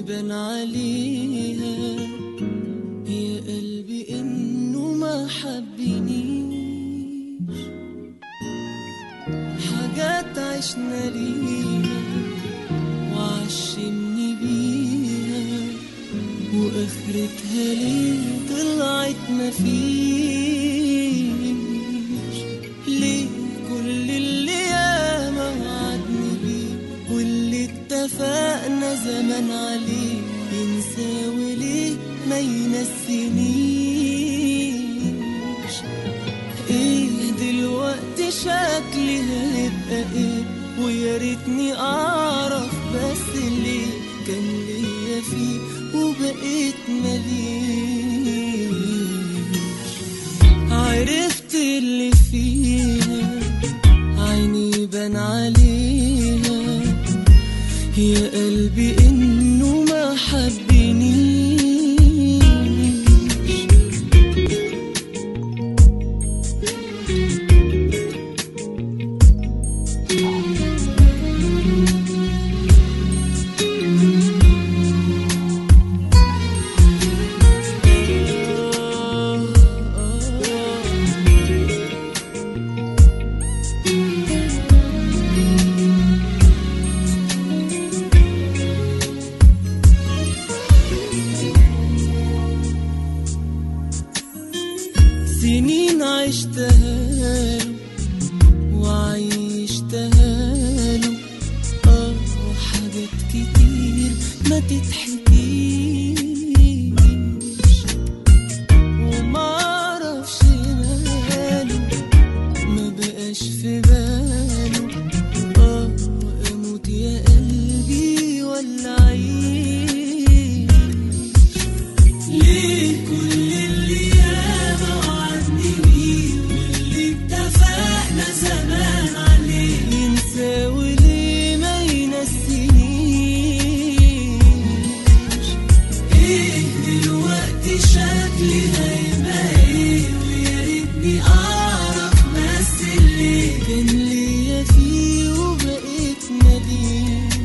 بان عليها يا قلبي انه ما حبنيش حاجات عشنا ليها وعشمني بيها واخرتها ليه طلعت مفيش ليه كل اللي ياما وعدني بيه واللي اتفقنا زمان عليه ينسى وليه ما ينسينيش ايه دلوقتي شكلي هيبقى ايه ويا ريتني اعرف بس ليه كان ليا فيه وبقيت مليش عرفت اللي فيها عيني بان عليها يا قلبي انه ما حبنيش سنين عشتها له وعيشتها له اه حاجات كتير ما تتحكيش ومعرفش ماله ما بقاش في باله اه اموت يا قلبي ولا عيش ليه كل اللي ياما وعدني بيه واللي اتفقنا زمان عليه ينسى وليه ما ينسينيش ايه دلوقتي شكلي هيبقى ايه ويا ريتني اعرف بس اللي كان ليا فيه وبقيت مليش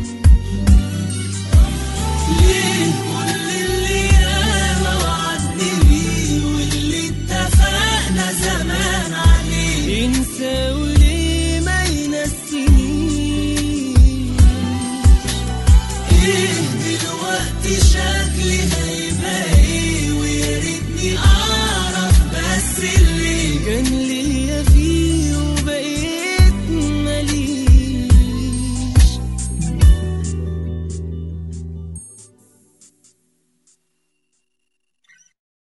ليه كل اللي ياما وعدني بيه واللي اتفقنا زمان عليه ينسى وليه ما ينسينيش ايه دلوقتي شكلي هيبقى ايه ويا ريتني اعرف بس اللي كان